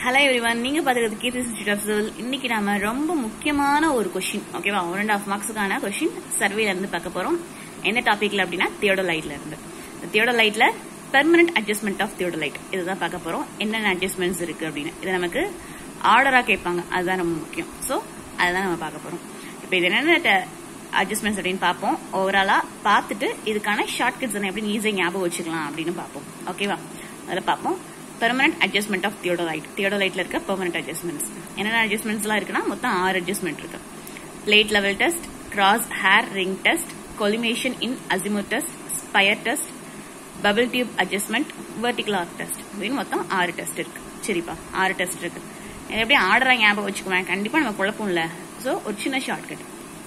hello everyone நீங்க பாத்துக்கிறது கீர்த்தி institute of civil இன்னைக்கு நாம ரொம்ப முக்கியமான ஒரு கொஸ்டின் ஓகேவா ஒன் அண்ட் ஆஃப் மார்க்ஸுக்கான கொஸ்டின் சர்வேல இருந்து பார்க்க போறோம் எந்த டாபிக்ல அப்படின்னா தியோடலைட்ல இருந்து தியோடலைட்ல பெர்மனன்ட் அட்ஜஸ்ட்மெண்ட் ஆஃப் தியோடலைட் இதுதான் பார்க்க போறோம் என்னென்ன அட்ஜஸ்ட்மெண்ட்ஸ் இருக்கு அப்படின்னு இது நமக்கு ஆர்டரா கேட்பாங்க அதுதான் ரொம்ப முக்கியம் ஸோ அதுதான் நம்ம பார்க்க போறோம் இப்போ இது என்னென்ன அட்ஜஸ்ட்மெண்ட்ஸ் அப்படின்னு பார்ப்போம் ஓவராலா பார்த்துட்டு இதுக்கான ஷார்ட்கட்ஸ் எப்படி ஈஸியாக ஞாபகம் வச்சுக்கலாம் அப்படின்னு பார்ப்போம் ஓகேவா அதில் பார்ப்போம் பெர்மனன்ட் அட்ஜஸ்ட்மெண்ட் ஆஃப் தியோடோலைட் தியோடோலைட்ல இருக்க பெர்மனன்ட் அட்ஜஸ்ட்மெண்ட்ஸ் என்னென்ன அட்ஜஸ்ட்மெண்ட்ஸ்லாம் இருக்குன்னா மொத்தம் ஆறு அட்ஜஸ்ட்மெண்ட் இருக்கு plate level test cross hair ring test collimation in azimuth test spire test bubble tube adjustment vertical arc test அப்படின்னு மொத்தம் ஆறு டெஸ்ட் இருக்கு சரிப்பா ஆறு டெஸ்ட் இருக்கு இதை எப்படி ஆர்டரா ஞாபகம் வச்சுக்குவேன் கண்டிப்பா நம்ம குழப்பம் இல்ல ஸோ ஒரு சின்ன ஷார்ட்கட்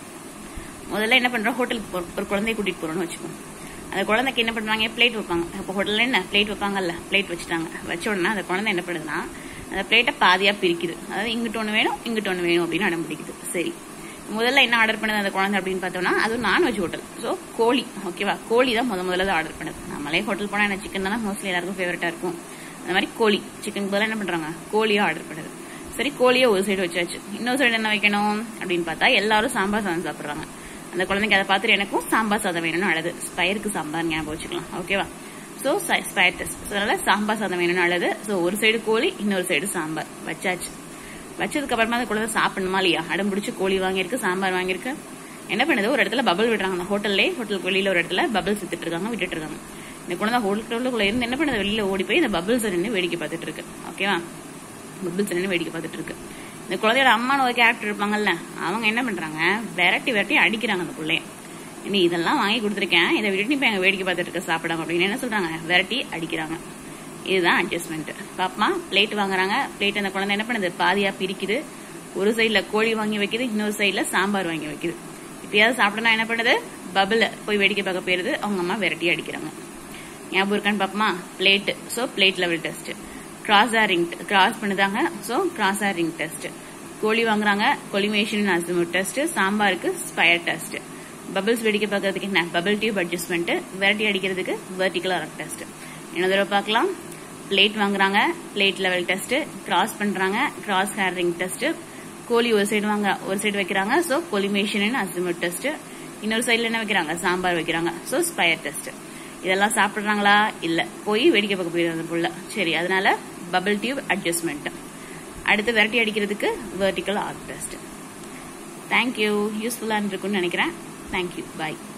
முதல்ல என்ன பண்றோம் ஹோட்டலுக்கு போறோம் ஒரு குழந்தைய கூட்டிட்டு போறோம்னு வச்சுக்கோங்க அந்த குழந்தைக்கு என்ன பண்ணுவாங்க பிளேட் வைப்பாங்க அப்போ ஹோட்டல்ல என்ன பிளேட் வைப்பாங்கல்ல பிளேட் வச்சுட்டாங்க வச்ச உடனே அந்த குழந்தை என்ன பண்ணுதுன்னா அந்த பிளேட்டை பாதியா பிரிக்குது அதாவது இங்கிட்ட ஒன்று வேணும் இங்கிட்ட ஒன்று வேணும் அப்படின்னு அடம் பிடிக்குது சரி முதல்ல என்ன ஆர்டர் பண்ணுது அந்த குழந்தை அப்படின்னு பார்த்தோம்னா அதுவும் நான்வெஜ் ஹோட்டல் ஸோ கோழி ஓகேவா கோழி தான் முத முதல்ல ஆர்டர் பண்ணுது நம்மளே ஹோட்டல் போனால் என்ன சிக்கன் தான் மோஸ்ட்லி எல்லாருக்கும் ஃபேவரட்டா இருக்கும் அந்த மாதிரி கோழி சிக்கன் பதிலாக என்ன பண்றாங்க கோழியா ஆர்டர் பண்ணுது சரி கோழியை ஒரு சைடு வச்சாச்சு இன்னொரு சைடு என்ன வைக்கணும் அப்படின்னு பார்த்தா எல்லாரும் சாம்பார் சாதம் சாப்பிட்றாங்க அந்த குழந்தைக்கு அதை பார்த்துட்டு எனக்கும் சாம்பார் சாதம் வேணும்னு அழுது ஸ்பயருக்கு சாம்பார் ஞாபகம் வச்சுக்கலாம் ஓகேவா ஸோ ஸ்பயர் டெஸ்ட் அதனால சாம்பார் சாதம் வேணும்னு அழுது ஸோ ஒரு சைடு கோழி இன்னொரு சைடு சாம்பார் வச்சாச்சு வச்சதுக்கு அப்புறமா அந்த குழந்தை சாப்பிடணுமா இல்லையா அடம் பிடிச்சி கோழி வாங்கியிருக்கு சாம்பார் வாங்கியிருக்கு என்ன பண்ணுது ஒரு இடத்துல பபிள் விடுறாங்க அந்த ஹோட்டல்லே ஹோட்டலுக்கு வெளியில ஒரு இடத்துல பபிள்ஸ் வித்துட்டு இருக்காங்க விட்டுட்டு இருக்காங்க இந்த குழந்தை ஹோட்டலுக்குள்ள இருந்து என்ன பண்ணுது வெளியில ஓடி போய் இந்த பபிள்ஸ் நின்று வேடிக்கை பார்த்துட்டு இருக்கு ஓகேவா பபிள்ஸ் நின்று வேடிக்கை பார்த்துட்டு இருக்கு இந்த குழந்தையோட அம்மான்னு ஒரு கேரக்டர் இருப்பாங்கல்ல அவங்க என்ன பண்றாங்க விரட்டி விரட்டி அடிக்கிறாங்க அந்த பிள்ளைய நீ இதெல்லாம் வாங்கி கொடுத்துருக்கேன் இதை விட்டுட்டு நீ எங்க வேடிக்கை பார்த்துட்டு இருக்க சாப்பிடாம அப்படின்னு என்ன சொல்றாங்க விரட்டி அடிக்கிறாங்க இதுதான் அட்ஜஸ்ட்மெண்ட் பாப்பமா பிளேட் வாங்குறாங்க பிளேட் அந்த குழந்தை என்ன பண்ணுது பாதியா பிரிக்குது ஒரு சைட்ல கோழி வாங்கி வைக்குது இன்னொரு சைட்ல சாம்பார் வாங்கி வைக்குது இப்பயாவது சாப்பிட்டனா என்ன பண்ணுது பபுல போய் வேடிக்கை பார்க்க போயிருது அவங்க அம்மா விரட்டி அடிக்கிறாங்க ஞாபகம் இருக்கான்னு பாப்பமா plate so plate level test cross ring cross பண்ணுதாங்க ஸோ கிராஸ் ரிங் டெஸ்ட் கோழி வாங்குறாங்க கொலிமேஷன் அசிமோ டெஸ்ட் சாம்பாருக்கு ஸ்பயர் டெஸ்ட் பபிள்ஸ் வேடிக்கை பார்க்கறதுக்கு என்ன பபிள் டியூப் அட்ஜஸ்ட்மெண்ட் வெரைட்டி அடிக்கிறதுக்கு வெர்டிகல் அரக் டெஸ்ட் என்ன தடவை பார்க்கலாம் பிளேட் வாங்குறாங்க பிளேட் லெவல் டெஸ்ட் கிராஸ் பண்றாங்க கிராஸ் ஹேர் ரிங் டெஸ்ட் கோழி ஒரு சைடு வாங்க ஒரு சைடு வைக்கிறாங்க ஸோ கொலிமேஷன் அசிமோ டெஸ்ட் இன்னொரு சைடுல என்ன வைக்கிறாங்க சாம்பார் வைக்கிறாங்க ஸோ ஸ்பயர் டெஸ்ட் இதெல்லாம் சாப்பிடுறாங்களா இல்ல போய் வேடிக்கை பார்க்க போயிருந்த அந்த புள்ள சரி அதனால பபிள் டியூப் அட்ஜஸ்ட்மெண்ட் அடுத்து விரட்டி அடிக்கிறதுக்கு வெர்டிக்கல் ஆர்க் டெஸ்ட் தேங்க்யூ யூஸ்ஃபுல்லாக இருக்கும்னு நினைக்கிறேன் தேங்க்யூ பாய்